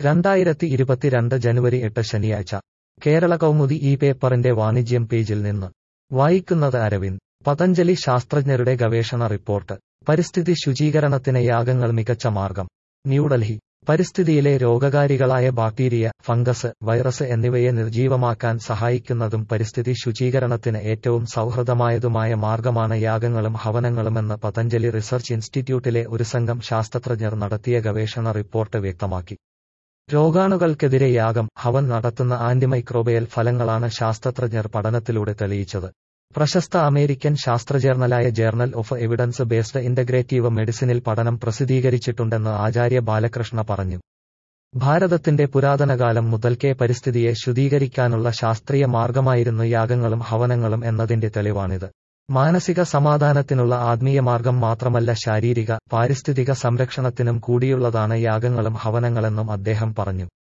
രണ്ടായിരത്തി ഇരുപത്തിരണ്ട് ജനുവരി എട്ട് ശനിയാഴ്ച കേരള കൗമുദി ഈ പേപ്പറിന്റെ വാണിജ്യം പേജിൽ നിന്ന് വായിക്കുന്നത് അരവിന്ദ് പതഞ്ജലി ശാസ്ത്രജ്ഞരുടെ ഗവേഷണ റിപ്പോർട്ട് പരിസ്ഥിതി ശുചീകരണത്തിന് യാഗങ്ങൾ മികച്ച മാർഗം ന്യൂഡൽഹി പരിസ്ഥിതിയിലെ രോഗകാരികളായ ബാക്ടീരിയ ഫംഗസ് വൈറസ് എന്നിവയെ നിർജീവമാക്കാൻ സഹായിക്കുന്നതും പരിസ്ഥിതി ശുചീകരണത്തിന് ഏറ്റവും സൗഹൃദമായതുമായ മാർഗമാണ് യാഗങ്ങളും ഹവനങ്ങളുമെന്ന് പതഞ്ജലി റിസർച്ച് ഇൻസ്റ്റിറ്റ്യൂട്ടിലെ ഒരു സംഘം ശാസ്ത്രജ്ഞർ നടത്തിയ ഗവേഷണ റിപ്പോർട്ട് വ്യക്തമാക്കി രോഗാണുകൾക്കെതിരെ യാഗം ഹവൻ നടത്തുന്ന ആന്റിമൈക്രോബയൽ ഫലങ്ങളാണ് ശാസ്ത്രജ്ഞർ പഠനത്തിലൂടെ തെളിയിച്ചത് പ്രശസ്ത അമേരിക്കൻ ശാസ്ത്രജേർണലായ journal of evidence based integrative മെഡിസിനിൽ പഠനം പ്രസിദ്ധീകരിച്ചിട്ടുണ്ടെന്ന് ആചാര്യ ബാലകൃഷ്ണ പറഞ്ഞു ഭാരതത്തിന്റെ പുരാതനകാലം മുതൽക്കേ പരിസ്ഥിതിയെ ശുദ്ധീകരിക്കാനുള്ള ശാസ്ത്രീയ മാർഗമായിരുന്നു യാഗങ്ങളും ഹവനങ്ങളും എന്നതിന്റെ തെളിവാണിത് മാനസിക സമാധാനത്തിനുള്ള ആത്മീയ മാർഗം മാത്രമല്ല ശാരീരിക പാരിസ്ഥിതിക സംരക്ഷണത്തിനും കൂടിയുള്ളതാണ് യാഗങ്ങളും ഹവനങ്ങളെന്നും അദ്ദേഹം പറഞ്ഞു